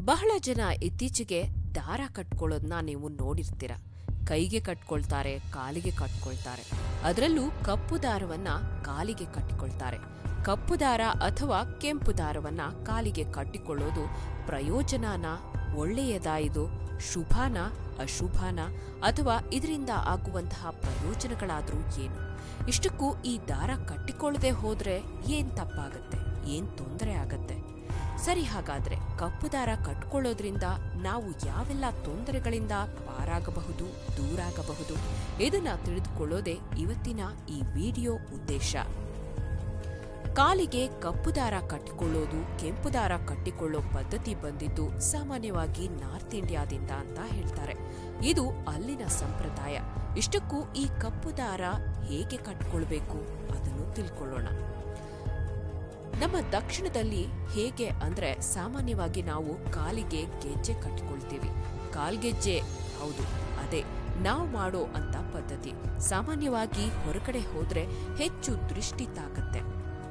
ಬಹಳ ಜನ ಇತ್ತೀಚೆಗೆ ದಾರ ಕಟ್ಕೊಳ್ಳೋದನ್ನ ನೀವು ನೋಡಿರ್ತೀರ ಕೈಗೆ ಕಟ್ಕೊಳ್ತಾರೆ ಕಾಲಿಗೆ ಕಟ್ಕೊಳ್ತಾರೆ ಅದರಲ್ಲೂ ಕಪ್ಪು ದಾರವನ್ನ ಕಾಲಿಗೆ ಕಟ್ಟಿಕೊಳ್ತಾರೆ ಕಪ್ಪು ದಾರ ಅಥವಾ ಕೆಂಪು ದಾರವನ್ನ ಕಾಲಿಗೆ ಕಟ್ಟಿಕೊಳ್ಳೋದು ಪ್ರಯೋಜನನ ಒಳ್ಳೆಯದಾ ಇದು ಶುಭಾನ ಅಶುಭಾನ ಅಥವಾ ಇದರಿಂದ ಆಗುವಂತಹ ಪ್ರಯೋಜನಗಳಾದ್ರೂ ಏನು ಇಷ್ಟಕ್ಕೂ ಈ ದಾರ ಕಟ್ಟಿಕೊಳ್ಳದೆ ಹೋದ್ರೆ ಏನ್ ತಪ್ಪಾಗತ್ತೆ ಏನ್ ತೊಂದರೆ ಆಗತ್ತೆ ಸರಿ ಹಾಗಾದ್ರೆ ಕಪ್ಪು ದಾರ ಕಟ್ಕೊಳ್ಳೋದ್ರಿಂದ ನಾವು ಯಾವೆಲ್ಲ ತೊಂದರೆಗಳಿಂದ ಪಾರಾಗಬಹುದು ದೂರಾಗಬಹುದು ಇದನ್ನ ತಿಳಿದುಕೊಳ್ಳೋದೇ ಇವತ್ತಿನ ಈ ವಿಡಿಯೋ ಉದ್ದೇಶ ಕಾಲಿಗೆ ಕಪ್ಪು ದಾರ ಕಟ್ಟಿಕೊಳ್ಳೋದು ಕೆಂಪು ದಾರ ಕಟ್ಟಿಕೊಳ್ಳೋ ಪದ್ಧತಿ ಬಂದಿದ್ದು ಸಾಮಾನ್ಯವಾಗಿ ನಾರ್ತ್ ಇಂಡಿಯಾದಿಂದ ಅಂತ ಹೇಳ್ತಾರೆ ಇದು ಅಲ್ಲಿನ ಸಂಪ್ರದಾಯ ಇಷ್ಟಕ್ಕೂ ಈ ಕಪ್ಪು ದಾರ ಹೇಗೆ ಕಟ್ಕೊಳ್ಬೇಕು ಅದನ್ನು ತಿಳ್ಕೊಳ್ಳೋಣ ನಮ್ಮ ದಕ್ಷಿಣದಲ್ಲಿ ಹೇಗೆ ಅಂದ್ರೆ ಸಾಮಾನ್ಯವಾಗಿ ನಾವು ಕಾಲಿಗೆ ಗೆಜ್ಜೆ ಕಟ್ಟಿಕೊಳ್ತೀವಿ ಕಾಲ್ಗೆಜ್ಜೆ ಹೌದು ಅದೇ ನಾವು ಮಾಡೋ ಅಂತ ಪದ್ಧತಿ ಸಾಮಾನ್ಯವಾಗಿ ಹೊರಗಡೆ ಹೋದ್ರೆ ಹೆಚ್ಚು ದೃಷ್ಟಿ ತಾಕತ್ತೆ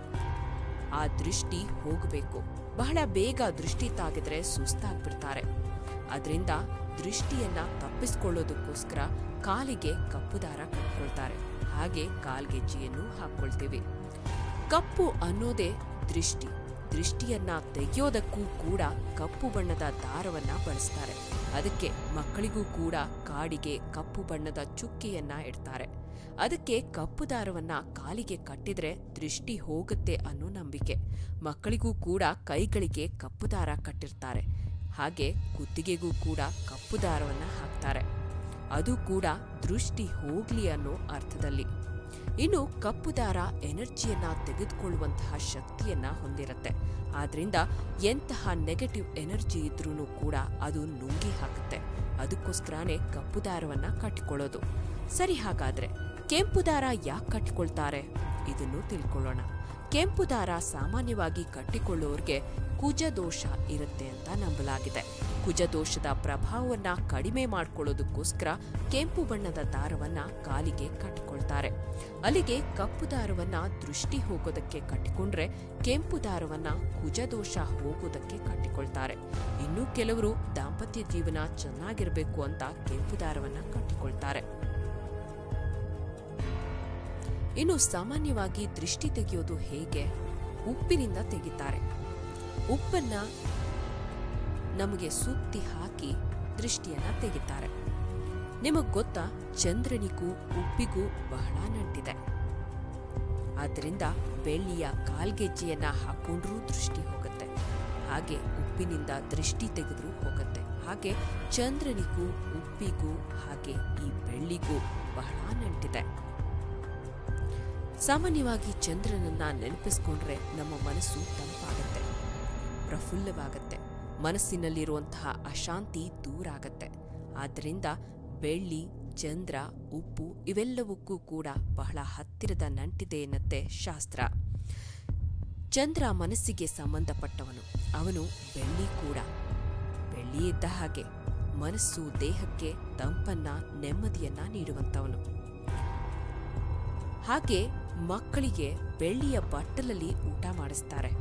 ಆ ದೃಷ್ಟಿ ಹೋಗಬೇಕು ಬಹಳ ಬೇಗ ದೃಷ್ಟಿ ತಾಗಿದ್ರೆ ಸುಸ್ತಾಗ್ಬಿಡ್ತಾರೆ ಅದರಿಂದ ದೃಷ್ಟಿಯನ್ನ ತಪ್ಪಿಸ್ಕೊಳ್ಳೋದಕ್ಕೋಸ್ಕರ ಕಾಲಿಗೆ ಕಪ್ಪು ದಾರ ಕಟ್ಕೊಳ್ತಾರೆ ಹಾಗೆ ಕಾಲ್ಗೆಜ್ಜೆಯನ್ನು ಹಾಕೊಳ್ತೀವಿ ಕಪ್ಪು ಅನ್ನೋದೇ ದೃಷ್ಟಿ ದೃಷ್ಟಿಯನ್ನ ತೆಗೆಯೋದಕ್ಕೂ ಕೂಡ ಕಪ್ಪು ಬಣ್ಣದ ದಾರವನ್ನ ಬಳಸ್ತಾರೆ ಅದಕ್ಕೆ ಮಕ್ಕಳಿಗೂ ಕೂಡ ಕಾಡಿಗೆ ಕಪ್ಪು ಬಣ್ಣದ ಚುಕ್ಕಿಯನ್ನ ಇಡ್ತಾರೆ ಅದಕ್ಕೆ ಕಪ್ಪು ದಾರವನ್ನ ಕಾಲಿಗೆ ಕಟ್ಟಿದ್ರೆ ದೃಷ್ಟಿ ಹೋಗುತ್ತೆ ಅನ್ನೋ ನಂಬಿಕೆ ಮಕ್ಕಳಿಗೂ ಕೂಡ ಕೈಗಳಿಗೆ ಕಪ್ಪು ದಾರ ಕಟ್ಟಿರ್ತಾರೆ ಹಾಗೆ ಕುತ್ತಿಗೆಗೂ ಕೂಡ ಕಪ್ಪು ದಾರವನ್ನ ಹಾಕ್ತಾರೆ ಅದು ಕೂಡ ದೃಷ್ಟಿ ಹೋಗ್ಲಿ ಅನ್ನೋ ಅರ್ಥದಲ್ಲಿ ಇನ್ನು ಕಪ್ಪು ದಾರ ಎನರ್ಜಿಯನ್ನ ತೆಗೆದುಕೊಳ್ಳುವಂತಹ ಶಕ್ತಿಯನ್ನ ಹೊಂದಿರುತ್ತೆ ಆದ್ರಿಂದ ಎಂತಹ ನೆಗೆಟಿವ್ ಎನರ್ಜಿ ಇದ್ರೂ ಕೂಡ ಅದು ನುಂಗಿ ಹಾಕುತ್ತೆ ಅದಕ್ಕೋಸ್ಕರನೇ ಕಪ್ಪು ದಾರವನ್ನ ಕಟ್ಟಿಕೊಳ್ಳೋದು ಸರಿ ಹಾಗಾದ್ರೆ ಕೆಂಪು ದಾರ ಯಾಕೆ ಕಟ್ಟಿಕೊಳ್ತಾರೆ ಇದನ್ನು ತಿಳ್ಕೊಳ್ಳೋಣ ಕೆಂಪು ದಾರ ಸಾಮಾನ್ಯವಾಗಿ ಕಟ್ಟಿಕೊಳ್ಳೋರ್ಗೆ ಕುಜದೋಷ ಇರುತ್ತೆ ಅಂತ ನಂಬಲಾಗಿದೆ ಕುಜದೋಷದ ಪ್ರಭಾವವನ್ನ ಕಡಿಮೆ ಮಾಡ್ಕೊಳ್ಳೋದಕ್ಕೋಸ್ಕರ ಕೆಂಪು ಬಣ್ಣದ ದಾರವನ್ನ ಕಾಲಿಗೆ ಕಟ್ಟಿಕೊಳ್ತಾರೆ ಅಲ್ಲಿಗೆ ಕಪ್ಪು ದಾರವನ್ನ ದೃಷ್ಟಿ ಹೋಗೋದಕ್ಕೆ ಕಟ್ಟಿಕೊಂಡ್ರೆ ಕೆಂಪು ದಾರವನ್ನ ಕುಜದೋಷ ಹೋಗೋದಕ್ಕೆ ಕಟ್ಟಿಕೊಳ್ತಾರೆ ಇನ್ನು ಕೆಲವರು ದಾಂಪತ್ಯ ಜೀವನ ಚೆನ್ನಾಗಿರ್ಬೇಕು ಅಂತ ಕೆಂಪು ದಾರವನ್ನ ಕಟ್ಟಿಕೊಳ್ತಾರೆ ಇನ್ನು ಸಾಮಾನ್ಯವಾಗಿ ದೃಷ್ಟಿ ತೆಗೆಯೋದು ಹೇಗೆ ಉಪ್ಪಿನಿಂದ ತೆಗಿತಾರೆ ಉಪ್ಪನ್ನ ನಮಗೆ ಸುತ್ತಿ ಹಾಕಿ ದೃಷ್ಟಿಯನ್ನ ತೆಗಿತಾರೆ ನಿಮಗ್ ಗೊತ್ತಾ ಚಂದ್ರನಿಗೂ ಉಪ್ಪಿಗೂ ಬಹಳ ನಂಟಿದೆ ಆದ್ದರಿಂದ ಬೆಳ್ಳಿಯ ಕಾಲ್ಗೆಜ್ಜೆಯನ್ನ ಹಾಕೊಂಡ್ರೂ ದೃಷ್ಟಿ ಹೋಗುತ್ತೆ ಹಾಗೆ ಉಪ್ಪಿನಿಂದ ದೃಷ್ಟಿ ತೆಗೆದ್ರೂ ಹೋಗುತ್ತೆ ಹಾಗೆ ಚಂದ್ರನಿಗೂ ಉಪ್ಪಿಗೂ ಹಾಗೆ ಈ ಬೆಳ್ಳಿಗೂ ಬಹಳ ನಂಟಿದೆ ಸಾಮಾನ್ಯವಾಗಿ ಚಂದ್ರನನ್ನ ನೆನಪಿಸ್ಕೊಂಡ್ರೆ ನಮ್ಮ ಮನಸ್ಸು ತಂಪಾಗತ್ತೆ ಪ್ರಫುಲ್ಲವಾಗತ್ತೆ ಮನಸ್ಸಿನಲ್ಲಿರುವಂತಹ ಅಶಾಂತಿ ದೂರ ಆಗತ್ತೆ ಆದ್ದರಿಂದ ಬೆಳ್ಳಿ ಚಂದ್ರ ಉಪ್ಪು ಇವೆಲ್ಲವಕ್ಕೂ ಕೂಡ ಬಹಳ ಹತ್ತಿರದ ನಂಟಿದೆ ಎನ್ನುತ್ತೆ ಶಾಸ್ತ್ರ ಚಂದ್ರ ಮನಸ್ಸಿಗೆ ಸಂಬಂಧಪಟ್ಟವನು ಅವನು ಬೆಳ್ಳಿ ಕೂಡ ಬೆಳ್ಳಿ ಇದ್ದ ಹಾಗೆ ಮನಸ್ಸು ದೇಹಕ್ಕೆ ತಂಪನ್ನ ನೆಮ್ಮದಿಯನ್ನ ನೀಡುವಂತವನು ಹಾಗೆ ಮಕ್ಕಳಿಗೆ ಬೆಳ್ಳಿಯ ಬಟ್ಟಲಲ್ಲಿ ಊಟ ಮಾಡಿಸ್ತಾರೆ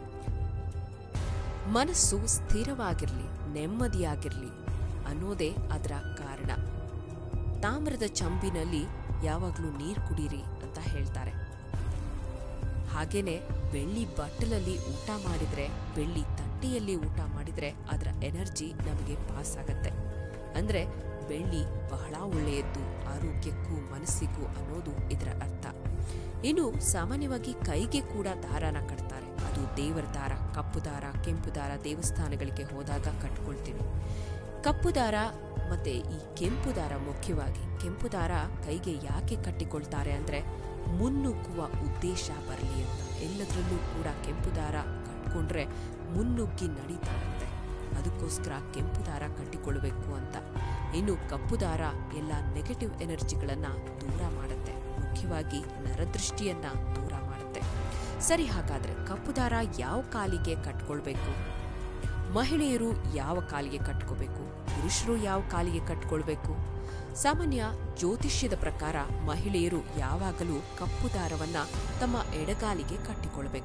ಮನಸ್ಸು ಸ್ಥಿರವಾಗಿರ್ಲಿ ನೆಮ್ಮದಿಯಾಗಿರ್ಲಿ ಅನ್ನೋದೇ ಅದರ ಕಾರಣ ತಾಮ್ರದ ಚಂಬಿನಲ್ಲಿ ಯಾವಾಗಲೂ ನೀರು ಕುಡೀರಿ ಅಂತ ಹೇಳ್ತಾರೆ ಹಾಗೇನೆ ಬೆಳ್ಳಿ ಬಟ್ಟಲಲ್ಲಿ ಊಟ ಮಾಡಿದ್ರೆ ಬೆಳ್ಳಿ ತಟ್ಟೆಯಲ್ಲಿ ಊಟ ಮಾಡಿದ್ರೆ ಅದರ ಎನರ್ಜಿ ನಮಗೆ ಪಾಸ್ ಆಗತ್ತೆ ಅಂದ್ರೆ ಬೆಳ್ಳಿ ಬಹಳ ಒಳ್ಳೆಯದ್ದು ಆರೋಗ್ಯಕ್ಕೂ ಮನಸ್ಸಿಗೂ ಅನ್ನೋದು ಇದರ ಅರ್ಥ ಇನ್ನು ಸಾಮಾನ್ಯವಾಗಿ ಕೈಗೆ ಕೂಡ ದಾರನ ಕಟ್ತಾರೆ ಅದು ದೇವರ ದಾರ ಕಪ್ಪು ದಾರ ಕೆಂಪು ದಾರ ದೇವಸ್ಥಾನಗಳಿಗೆ ಹೋದಾಗ ಕಟ್ಕೊಳ್ತೀವಿ ಕಪ್ಪು ದಾರ ಮತ್ತೆ ಈ ಕೆಂಪು ದಾರ ಮುಖ್ಯವಾಗಿ ಕೆಂಪು ದಾರ ಕೈಗೆ ಯಾಕೆ ಕಟ್ಟಿಕೊಳ್ತಾರೆ ಅಂದ್ರೆ ಮುನ್ನುಗ್ಗುವ ಉದ್ದೇಶ ಬರಲಿ ಅಂತ ಎಲ್ಲದರಲ್ಲೂ ಕೂಡ ಕೆಂಪು ದಾರ ಕಟ್ಕೊಂಡ್ರೆ ಮುನ್ನುಗ್ಗಿ ನಡೀತಾ ಇರುತ್ತೆ ಅದಕ್ಕೋಸ್ಕರ ಕೆಂಪು ದಾರ ಕಟ್ಟಿಕೊಳ್ಬೇಕು ಅಂತ ಇನ್ನು ಕಪ್ಪು ದಾರ ಎಲ್ಲ ನೆಗೆಟಿವ್ ಎನರ್ಜಿಗಳನ್ನ ದೂರ ಮಾಡುತ್ತೆ ಮುಖ್ಯವಾಗಿ ನರದೃಷ್ಟಿಯನ್ನ ದೂರ ಮಾಡುತ್ತೆ ಸರಿ ಹಾಗಾದ್ರೆ ಕಪ್ಪು ದಾರ ಯಾವ ಕಾಲಿಗೆ ಕಟ್ಕೊಳ್ಬೇಕು ಮಹಿಳೆಯರು ಯಾವ ಕಾಲಿಗೆ ಕಟ್ಕೋಬೇಕು ಪುರುಷರು ಯಾವ ಕಾಲಿಗೆ ಕಟ್ಕೊಳ್ಬೇಕು ಸಾಮಾನ್ಯ ಜ್ಯೋತಿಷ್ಯದ ಪ್ರಕಾರ ಮಹಿಳೆಯರು ಯಾವಾಗಲೂ ಕಪ್ಪು ದಾರವನ್ನ ತಮ್ಮ ಎಡಗಾಲಿಗೆ ಕಟ್ಟಿಕೊಳ್ಬೇಕು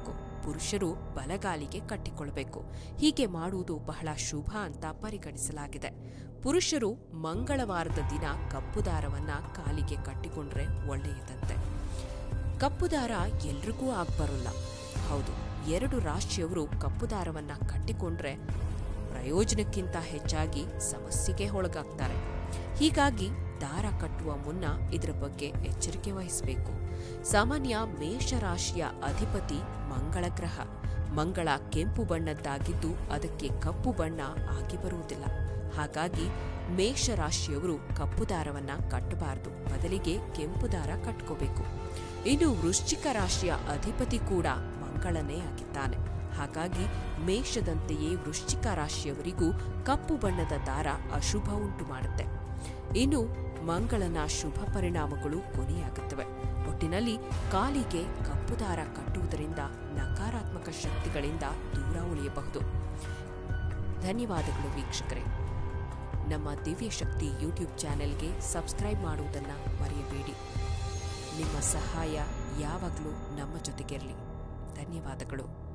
ಪುರುಷರು ಬಲಗಾಲಿಗೆ ಕಟ್ಟಿಕೊಳ್ಳಬೇಕು ಹೀಗೆ ಮಾಡುವುದು ಬಹಳ ಶುಭ ಅಂತ ಪರಿಗಣಿಸಲಾಗಿದೆ ಪುರುಷರು ಮಂಗಳವಾರದ ದಿನ ಕಪ್ಪು ದಾರವನ್ನ ಕಾಲಿಗೆ ಕಟ್ಟಿಕೊಂಡ್ರೆ ಒಳ್ಳೆಯದಂತೆ ಕಪ್ಪು ದಾರ ಎಲ್ರಿಗೂ ಆಗ್ಬರೋಲ್ಲ ಹೌದು ಎರಡು ರಾಶಿಯವರು ಕಪ್ಪು ದಾರವನ್ನ ಕಟ್ಟಿಕೊಂಡ್ರೆ ಪ್ರಯೋಜನಕ್ಕಿಂತ ಹೆಚ್ಚಾಗಿ ಸಮಸ್ಯೆಗೆ ಒಳಗಾಗ್ತಾರೆ ಹೀಗಾಗಿ ದಾರ ಕಟ್ಟುವ ಮುನ್ನ ಇದರ ಬಗ್ಗೆ ಎಚ್ಚರಿಕೆ ವಹಿಸಬೇಕು ಸಾಮಾನ್ಯ ಮೇಷರಾಶಿಯ ಅಧಿಪತಿ ಮಂಗಳ ಗ್ರಹ ಮಂಗಳ ಕೆಂಪು ಬಣ್ಣದ್ದಾಗಿದ್ದು ಅದಕ್ಕೆ ಕಪ್ಪು ಬಣ್ಣ ಆಗಿ ಬರುವುದಿಲ್ಲ ಹಾಗಾಗಿ ಮೇಷರಾಶಿಯವರು ಕಪ್ಪು ದಾರವನ್ನ ಕಟ್ಟಬಾರದು ಬದಲಿಗೆ ಕೆಂಪು ದಾರ ಕಟ್ಕೋಬೇಕು ಇನ್ನು ವೃಶ್ಚಿಕ ರಾಶಿಯ ಅಧಿಪತಿ ಕೂಡ ಮಂಗಳನೇ ಆಗಿದ್ದಾನೆ ಹಾಗಾಗಿ ಮೇಷದಂತೆಯೇ ವೃಶ್ಚಿಕ ರಾಶಿಯವರಿಗೂ ಕಪ್ಪು ಬಣ್ಣದ ದಾರ ಅಶುಭ ಉಂಟು ಮಾಡುತ್ತೆ ಇನ್ನು ಮಂಗಳನ ಶುಭ ಪರಿಣಾಮಗಳು ಕೊನೆಯಾಗುತ್ತವೆ ಒಟ್ಟಿನಲ್ಲಿ ಕಾಲಿಗೆ ಕಪ್ಪು ದಾರ ಕಟ್ಟುವುದರಿಂದ ನಕಾರಾತ್ಮಕ ಶಕ್ತಿಗಳಿಂದ ದೂರ ಉಳಿಯಬಹುದು ಧನ್ಯವಾದಗಳು ವೀಕ್ಷಕರೇ ನಮ್ಮ ದಿವ್ಯ ಶಕ್ತಿ ಯೂಟ್ಯೂಬ್ ಚಾನೆಲ್ಗೆ ಸಬ್ಸ್ಕ್ರೈಬ್ ಮಾಡುವುದನ್ನು ಮರೆಯಬೇಡಿ ನಿಮ್ಮ ಸಹಾಯ ಯಾವಾಗಲೂ ನಮ್ಮ ಜೊತೆಗಿರಲಿ ಧನ್ಯವಾದಗಳು